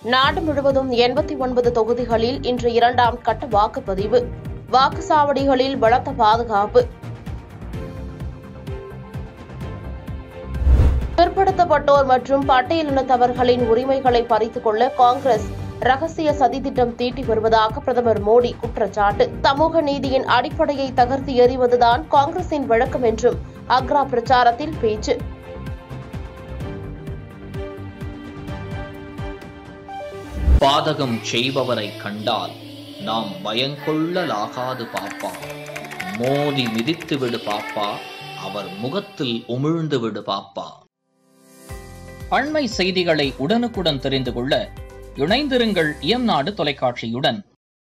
நாடு முழுவதும் எண்பத்தி ஒன்பது தொகுதிகளில் இன்று இரண்டாம் கட்ட வாக்குப்பதிவு வாக்குச்சாவடிகளில் பலத்த பாதுகாப்பு பிற்படுத்தப்பட்டோர் மற்றும் பட்டியலினத்தவர்களின் உரிமைகளை பறித்துக் கொள்ள காங்கிரஸ் ரகசிய சதித்திட்டம் தீட்டி வருவதாக பிரதமர் மோடி குற்றச்சாட்டு சமூக நீதியின் அடிப்படையை தகர்த்து எறிவதுதான் காங்கிரசின் வழக்கம் என்றும் அக்ரா பிரச்சாரத்தில் பேச்சு பாதகம் செய்பவரை கண்டால் நாம் பயங்கொள்ளலாகாது பாப்பா மோதி மிதித்து விடு பாப்பா அவர் முகத்தில் உமிழ்ந்து விடு பாப்பா அண்மை செய்திகளை உடனுக்குடன் தெரிந்து கொள்ள இணைந்திருங்கள் இயம்நாடு தொலைக்காட்சியுடன்